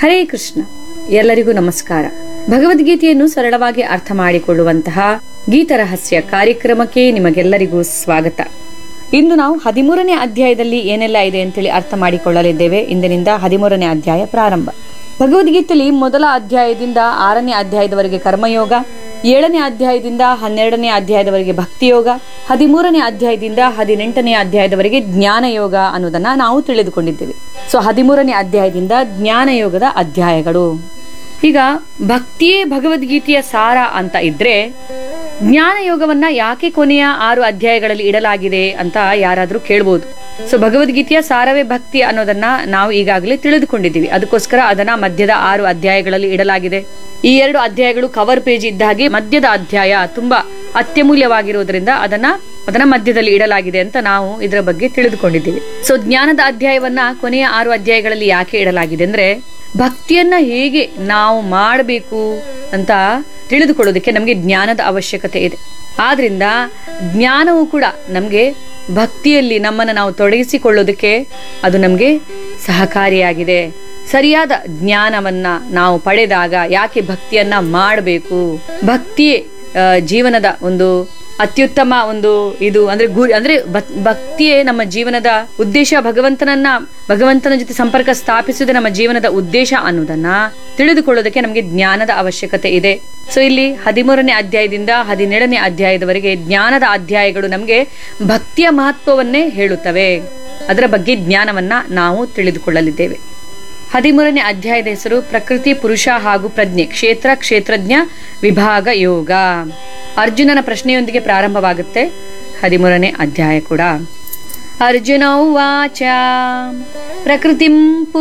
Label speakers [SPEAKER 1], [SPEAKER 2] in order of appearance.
[SPEAKER 1] ಹರೇ ಕೃಷ್ಣ ಎಲ್ಲರಿಗೂ ನಮಸ್ಕಾರ ಭಗವದ್ಗೀತೆಯನ್ನು ಸರಳವಾಗಿ ಅರ್ಥ ಮಾಡಿಕೊಳ್ಳುವಂತಹ ಗೀತರಹಸ್ಯ ಕಾರ್ಯಕ್ರಮಕ್ಕೆ ನಿಮಗೆಲ್ಲರಿಗೂ ಸ್ವಾಗತ ಇಂದು ನಾವು ಹದಿಮೂರನೇ ಅಧ್ಯಾಯದಲ್ಲಿ ಏನೆಲ್ಲ ಇದೆ ಅಂತೇಳಿ ಅರ್ಥ ಮಾಡಿಕೊಳ್ಳಲಿದ್ದೇವೆ ಇಂದಿನಿಂದ ಹದಿಮೂರನೇ ಅಧ್ಯಾಯ ಪ್ರಾರಂಭ ಭಗವದ್ಗೀತೆಯಲ್ಲಿ ಮೊದಲ ಅಧ್ಯಾಯದಿಂದ ಆರನೇ ಅಧ್ಯಾಯದವರೆಗೆ ಕರ್ಮಯೋಗ ಏಳನೇ ಅಧ್ಯಾಯದಿಂದ ಹನ್ನೆರಡನೇ ಅಧ್ಯಾಯದವರೆಗೆ ಭಕ್ತಿಯೋಗ ಹದಿಮೂರನೇ ಅಧ್ಯಾಯದಿಂದ ಹದಿನೆಂಟನೇ ಅಧ್ಯಾಯದವರೆಗೆ ಜ್ಞಾನ ಯೋಗ ಅನ್ನೋದನ್ನ ನಾವು ತಿಳಿದುಕೊಂಡಿದ್ದೇವೆ ಸೊ ಹದಿಮೂರನೇ ಅಧ್ಯಾಯದಿಂದ ಜ್ಞಾನ ಯೋಗದ ಅಧ್ಯಾಯಗಳು ಈಗ ಭಕ್ತಿಯೇ ಭಗವದ್ಗೀತೆಯ ಸಾರ ಅಂತ ಇದ್ರೆ ಜ್ಞಾನ ಯೋಗವನ್ನ ಯಾಕೆ ಕೊನೆಯ ಆರು ಅಧ್ಯಾಯಗಳಲ್ಲಿ ಇಡಲಾಗಿದೆ ಅಂತ ಯಾರಾದ್ರೂ ಕೇಳ್ಬೋದು ಸೊ ಭಗವದ್ಗೀತೆಯ ಸಾರವೇ ಭಕ್ತಿ ಅನ್ನೋದನ್ನ ನಾವು ಈಗಾಗಲೇ ತಿಳಿದುಕೊಂಡಿದ್ದೀವಿ ಅದಕ್ಕೋಸ್ಕರ ಅದನ್ನ ಮಧ್ಯದ ಆರು ಅಧ್ಯಾಯಗಳಲ್ಲಿ ಇಡಲಾಗಿದೆ ಈ ಎರಡು ಅಧ್ಯಾಯಗಳು ಕವರ್ ಪೇಜ್ ಇದ್ದ ಹಾಗೆ ಮಧ್ಯದ ಅಧ್ಯಾಯ ತುಂಬಾ ಅತ್ಯಮೂಲ್ಯವಾಗಿರುವುದರಿಂದ ಅದನ್ನ ಅದನ್ನ ಮಧ್ಯದಲ್ಲಿ ಇಡಲಾಗಿದೆ ಅಂತ ನಾವು ಇದರ ಬಗ್ಗೆ ತಿಳಿದುಕೊಂಡಿದ್ದೀವಿ ಸೊ ಜ್ಞಾನದ ಅಧ್ಯಾಯವನ್ನ ಕೊನೆಯ ಆರು ಅಧ್ಯಾಯಗಳಲ್ಲಿ ಯಾಕೆ ಇಡಲಾಗಿದೆ ಅಂದ್ರೆ ಭಕ್ತಿಯನ್ನ ಹೇಗೆ ನಾವು ಮಾಡಬೇಕು ಅಂತ ತಿಳಿದುಕೊಳ್ಳೋದಕ್ಕೆ ನಮಗೆ ಜ್ಞಾನದ ಅವಶ್ಯಕತೆ ಇದೆ ಆದ್ರಿಂದ ಜ್ಞಾನವು ಕೂಡ ನಮಗೆ ಭಕ್ತಿಯಲ್ಲಿ ನಮ್ಮನ್ನು ನಾವು ತೊಡಗಿಸಿಕೊಳ್ಳೋದಕ್ಕೆ ಅದು ನಮಗೆ ಸಹಕಾರಿಯಾಗಿದೆ ಸರಿಯಾದ ಜ್ಞಾನವನ್ನ ನಾವು ಪಡೆದಾಗ ಯಾಕೆ ಭಕ್ತಿಯನ್ನ ಮಾಡಬೇಕು ಭಕ್ತಿಯೇ ಆ, ಜೀವನದ ಒಂದು ಅತ್ಯುತ್ತಮ ಒಂದು ಇದು ಅಂದ್ರೆ ಗುರಿ ಅಂದ್ರೆ ಭಕ್- ಭಕ್ತಿಯೇ ನಮ್ಮ ಜೀವನದ ಉದ್ದೇಶ ಭಗವಂತನನ್ನ ಭಗವಂತನ ಜೊತೆ ಸಂಪರ್ಕ ಸ್ಥಾಪಿಸುವುದೇ ನಮ್ಮ ಜೀವನದ ಉದ್ದೇಶ ಅನ್ನೋದನ್ನ ತಿಳಿದುಕೊಳ್ಳೋದಕ್ಕೆ ನಮಗೆ ಜ್ಞಾನದ ಅವಶ್ಯಕತೆ ಇದೆ ಸೊ ಇಲ್ಲಿ ಹದಿಮೂರನೇ ಅಧ್ಯಾಯದಿಂದ ಹದಿನೇಳನೇ ಅಧ್ಯಾಯದವರೆಗೆ ಜ್ಞಾನದ ಅಧ್ಯಾಯಗಳು ನಮಗೆ ಭಕ್ತಿಯ ಮಹತ್ವವನ್ನೇ ಹೇಳುತ್ತವೆ ಅದರ ಬಗ್ಗೆ ಜ್ಞಾನವನ್ನ ನಾವು ತಿಳಿದುಕೊಳ್ಳಲಿದ್ದೇವೆ ಹದಿಮೂರನೇ ಅಧ್ಯಾಯದ ಹೆಸರು ಪ್ರಕೃತಿ ಪುರುಷ ಹಾಗೂ ಪ್ರಜ್ಞೆ ಕ್ಷೇತ್ರ ಕ್ಷೇತ್ರಜ್ಞ ವಿಭಾಗ ಯೋಗ ಅರ್ಜುನನ ಪ್ರಶ್ನೆಯೊಂದಿಗೆ ಪ್ರಾರಂಭವಾಗುತ್ತೆ ಹದಿಮೂರನೇ ಅಧ್ಯಾಯ ಕೂಡ ಅರ್ಜುನ ಉವಾಚ ಪ್ರಕೃತಿಂ